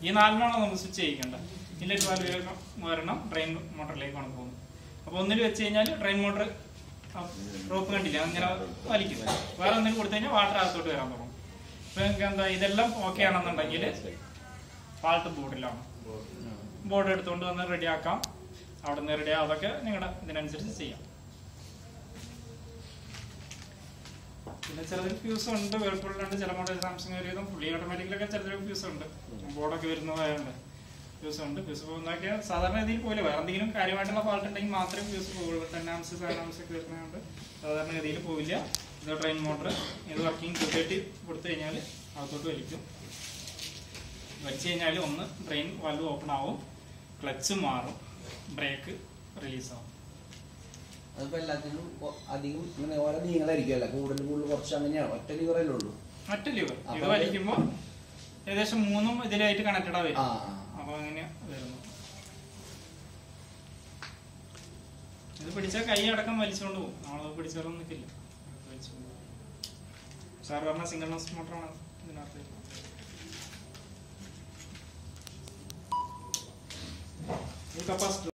ഈ നാലിനാണ് നമ്മൾ സ്വിച്ച് ചെയ്യിക്കേണ്ടത് ഇൻലെറ്റ് വാൽവ് വരണം ഡ്രെയിൻ മോട്ടറിലേക്കാണ് പോകുന്നത് അപ്പോൾ ഒന്നിൽ വെച്ച് കഴിഞ്ഞാൽ ഡ്രെയിൻ മോട്ടർ റോപ്പ് കണ്ടില്ല അങ്ങനെ വലിക്കും വേറെ ഒന്നിൽ കൊടുത്തു കഴിഞ്ഞാൽ വാട്ടർ അകത്തോട്ട് വരാൻ തുടങ്ങും ഇപ്പൊ നിങ്ങൾക്ക് എന്താ ഇതെല്ലാം ഓക്കെ ആണെന്നുണ്ടെങ്കിൽ ഫാൾട്ട് ബോർഡിലാണ് ബോർഡ് എടുത്തുകൊണ്ട് വന്ന് റെഡിയാക്കാം അവിടെ നിന്ന് റെഡി അതൊക്കെ നിങ്ങളുടെ ഇതിനനുസരിച്ച് ചെയ്യാം പിന്നെ ചിലതിൽ ഫ്യൂസ് ഉണ്ട് വേൾപൂളിലുണ്ട് ചില മോഡൽ സാംസങ് ഒരുവിധം ഫുള്ളി ഓട്ടോമാറ്റിക്കിലൊക്കെ ചിലതിൽ ഫ്യൂസ് ഉണ്ട് ബോർഡൊക്കെ വരുന്നതായുണ്ട് ഫ്യൂസ് ഉണ്ട് ഫ്യൂസ് പോകുന്നതൊക്കെ സാധാരണ രീതിയിൽ പോലെ വേറെ എന്തെങ്കിലും കാര്യമായിട്ടുള്ള ഫാൾട്ട് ഉണ്ടെങ്കിൽ മാത്രമേ ഫ്യൂസ് പോകുള്ളൂ ടെൻ ആംസ് സെവൻ ആംസ് ഒക്കെ വരുന്നതുകൊണ്ട് സാധാരണ ഗതിയിൽ പോവില്ല ഇത് ട്രെയിൻ മോട്ടർ ഇത് വർക്കിംഗ് കൂട്ടിയിട്ട് കൊടുത്തു കഴിഞ്ഞാൽ അകത്തോട്ട് വലിക്കും വെച്ച് കഴിഞ്ഞാൽ ഒന്ന് ട്രെയിൻ വാൽവ് ഓപ്പൺ ആവും ക്ലച്ച് മാറും ബ്രേക്ക് റിലീസ് ആവും അതിപ്പോ എല്ലാത്തിനും കൊ- അധികം ഇങ്ങനെ ഓരോ നീങ്ങളായിരിക്കുമല്ല കൂടുതൽ കൂടുതൽ കുറച്ച് അങ്ങനെയാണ് ഒറ്റ ലീവറല്ലേ ഉള്ളൂ മറ്റു ലിവർ ഇത് അപ്പൊ അത് വലിക്കുമ്പോൾ ഏകദേശം മൂന്നും ഇതിലായിട്ട് കണക്റ്റഡ് ആ വരും ആ. അപ്പൊ അങ്ങനെ വരുന്നു ഇത് പിടിച്ചാൽ കൈ അടക്കം വലിച്ചുകൊണ്ട് പോകും നമ്മളത് പിടിച്ചാലൊന്നും നിൽക്കില്ല വലിച്ചുകൊണ്ട് പോകും സാർ പറഞ്ഞ സിംഗിൾനെസ് മോട്ടറാണ് ഇതിനകത്ത് വരുന്നത്. ഈ കപ്പാസിറ്റർ